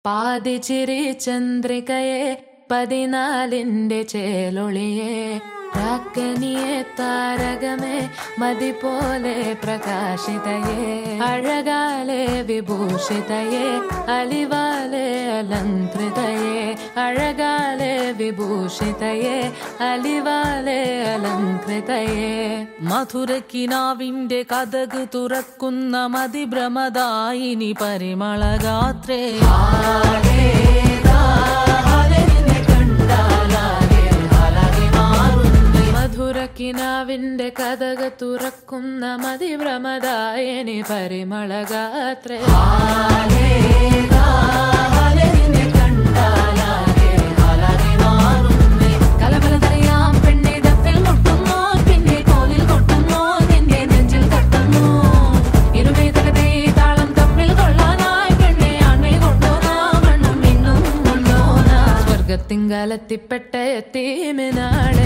പാതിച്ചിരി ചന്ദ്രികയെ പതിനാലിന്റെ ചേലൊളിയെ പ്രാക്കനിയെ താരകമേ മതി പോലെ പ്രകാശിതയെ അഴകാലെ വിഭൂഷിതയെ അലിവാലെ അലങ്കൃതയെ അഴകാലെ വിഭൂഷിതയെ അലിവാലെ അലങ്കൃതയെ മധുരക്കിനാവിന്റെ കഥക് തുറക്കുന്ന മതിഭ്രമദായിനി പരിമളഗാത്രേ മധുരക്കിനാവിന്റെ കഥക തുറക്കുന്ന മതിഭ്രമദായനി പരിമളഗാത്രേ കലബലതറിയാം പെണ്ണെ ദപ്പിൽ മുട്ടുന്നു പിന്നെ കോലിൽ കൊട്ടുന്നു നിന്റെ നെഞ്ചിൽ തട്ടുന്നു ഇരുമേതകത്തെ താളം തമ്മിൽ കൊള്ളാനായി പെണ്ണെ ആൺമേ കൊണ്ടോനാ മണ്ണും മിണ്ണും കൊണ്ടോനാ സ്വർഗത്തിങ്കലത്തിപ്പെട്ട എത്തീമിനാളെ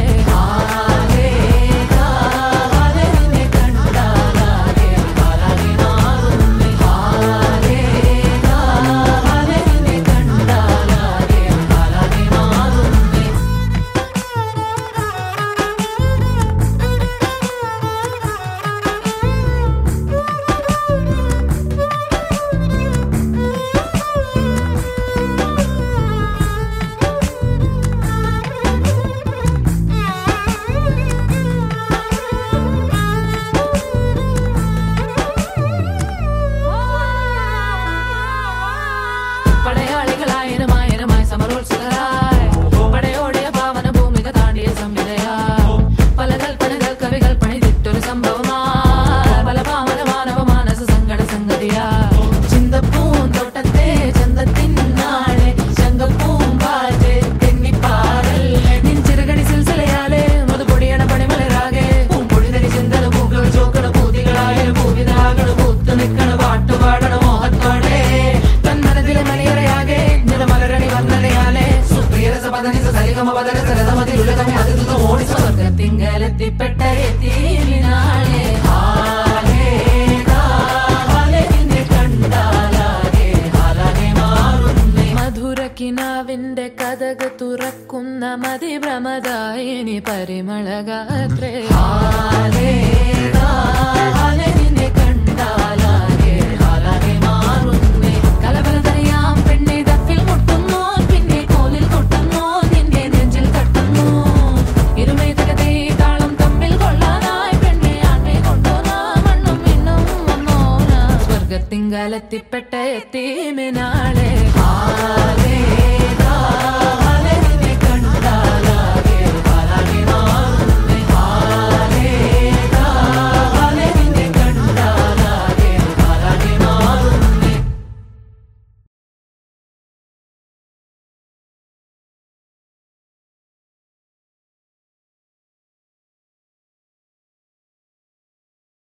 പടയാളികളായനമായനമായി സമരോത്സുകരായി പടയോടിയ പാവന ഭൂമിക താണ്ടിയ സംവിധയായി പല കൽപ്പനകൾ കവികൾ പണിതിട്ടൊരു സംഭവമാ പല പാവന മാനവ മാനസ സങ്കട സംഗതിയാ ചിന്തപ്പൂന്തോട്ടത്തെ ചന്തത്തിനാളെ ശങ്കപ്പൂമ്പാറ്റ് തെന്നിപ്പാറല്ലേ നിൻ ചിറകടി സിൽസിലയാലെ മധുപൊടിയണ പണിമലരാകെ പൂമ്പൊടിതരി ചിന്തന പൂക്കൾ ചോക്കണ പൂതികളായ പൂവിതാകള് പൂത്തു നിൽക്കണ പാട്ടുപാടണ മോഹത്തോടെ തന്മനത്തിലെ മണിയറയാകെ നിറമലരണി വർണ്ണനയാലെ സുപ്രിയരസ പദനിസ സരിഗമ പദന സരതമതിലുലകം അതിർന്ന ഓടി സ്വർഗത്തിങ്കലെത്തിപ്പെട്ട എത്തിയിനാളെ ഹാലേ ഹാലേ നിന്നെ കണ്ടാലാകെ ഹാലാകെ മാറുന്നേ മധുരക്കിനാവിന്റെ കഥക തുറക്കുന്ന മതിഭ്രമദായിനി പരിമളഗാത്രേ ഹാലേ ഹാലേ നിന്നെ കണ്ടാലാകെ ഹാലാകെ മാറുന്നേ കലബലതറിയാം പെണ്ണെ ദപ്പിൽ മുട്ടുന്നു പിന്നെ കോലിൽ കൊട്ടുന്നു നിന്റെ നെഞ്ചിൽ തട്ടുന്നു ഇരുമേതകത്തെ താളം തമ്മിൽ കൊള്ളാനായി പെണ്ണെ ആൺമേ കൊണ്ടോനാ മണ്ണും മിണ്ണും വന്നോനാ സ്വർഗത്തിങ്കലെത്തിപ്പെട്ട എത്തി